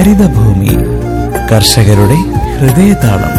ഹരിതഭൂമി കർഷകരുടെ ഹൃദയതാളം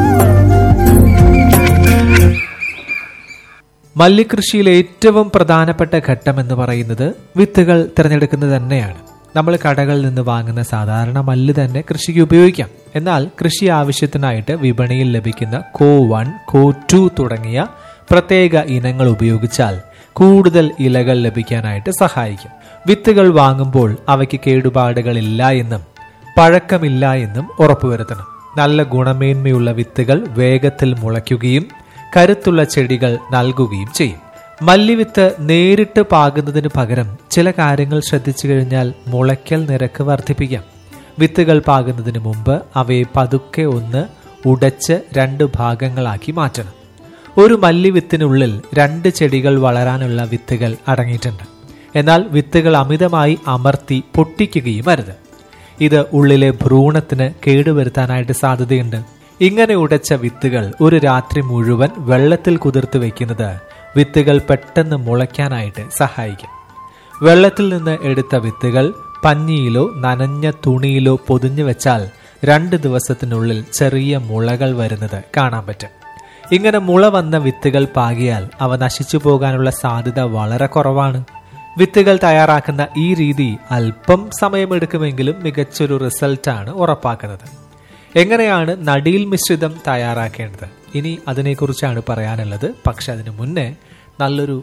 മല്ലികൃഷിയിലെ ഏറ്റവും പ്രധാനപ്പെട്ട ഘട്ടം എന്ന് പറയുന്നത് വിത്തുകൾ തിരഞ്ഞെടുക്കുന്നത് തന്നെയാണ് നമ്മൾ കടകളിൽ നിന്ന് വാങ്ങുന്ന സാധാരണ മല്ല് തന്നെ കൃഷിക്ക് ഉപയോഗിക്കാം എന്നാൽ കൃഷി ആവശ്യത്തിനായിട്ട് വിപണിയിൽ ലഭിക്കുന്ന കോ വൺ കോ ടു തുടങ്ങിയ പ്രത്യേക ഇനങ്ങൾ ഉപയോഗിച്ചാൽ കൂടുതൽ ഇലകൾ ലഭിക്കാനായിട്ട് സഹായിക്കും വിത്തുകൾ വാങ്ങുമ്പോൾ അവയ്ക്ക് കേടുപാടുകളില്ല എന്നും പഴക്കമില്ല എന്നും ഉറപ്പുവരുത്തണം നല്ല ഗുണമേന്മയുള്ള വിത്തുകൾ വേഗത്തിൽ മുളയ്ക്കുകയും കരുത്തുള്ള ചെടികൾ നൽകുകയും ചെയ്യും മല്ലിവിത്ത് നേരിട്ട് പാകുന്നതിന് പകരം ചില കാര്യങ്ങൾ ശ്രദ്ധിച്ചു കഴിഞ്ഞാൽ മുളയ്ക്കൽ നിരക്ക് വർദ്ധിപ്പിക്കാം വിത്തുകൾ പാകുന്നതിന് മുമ്പ് അവയെ പതുക്കെ ഒന്ന് ഉടച്ച് രണ്ട് ഭാഗങ്ങളാക്കി മാറ്റണം ഒരു മല്ലിവിത്തിനുള്ളിൽ രണ്ട് ചെടികൾ വളരാനുള്ള വിത്തുകൾ അടങ്ങിയിട്ടുണ്ട് എന്നാൽ വിത്തുകൾ അമിതമായി അമർത്തി പൊട്ടിക്കുകയും അരുത് ഇത് ഉള്ളിലെ ഭ്രൂണത്തിന് കേടുവരുത്താനായിട്ട് സാധ്യതയുണ്ട് ഇങ്ങനെ ഉടച്ച വിത്തുകൾ ഒരു രാത്രി മുഴുവൻ വെള്ളത്തിൽ കുതിർത്ത് വെക്കുന്നത് വിത്തുകൾ പെട്ടെന്ന് മുളയ്ക്കാനായിട്ട് സഹായിക്കും വെള്ളത്തിൽ നിന്ന് എടുത്ത വിത്തുകൾ പഞ്ഞിയിലോ നനഞ്ഞ തുണിയിലോ പൊതിഞ്ഞു വെച്ചാൽ രണ്ട് ദിവസത്തിനുള്ളിൽ ചെറിയ മുളകൾ വരുന്നത് കാണാൻ പറ്റും ഇങ്ങനെ മുള വന്ന വിത്തുകൾ പാകിയാൽ അവ നശിച്ചു പോകാനുള്ള സാധ്യത വളരെ കുറവാണ് വിത്തുകൾ തയ്യാറാക്കുന്ന ഈ രീതി അല്പം സമയമെടുക്കുമെങ്കിലും മികച്ചൊരു റിസൾട്ടാണ് ഉറപ്പാക്കുന്നത് എങ്ങനെയാണ് നടിയിൽ മിശ്രിതം തയ്യാറാക്കേണ്ടത് ഇനി അതിനെക്കുറിച്ചാണ് പറയാനുള്ളത് പക്ഷെ അതിനു മുന്നേ നല്ലൊരു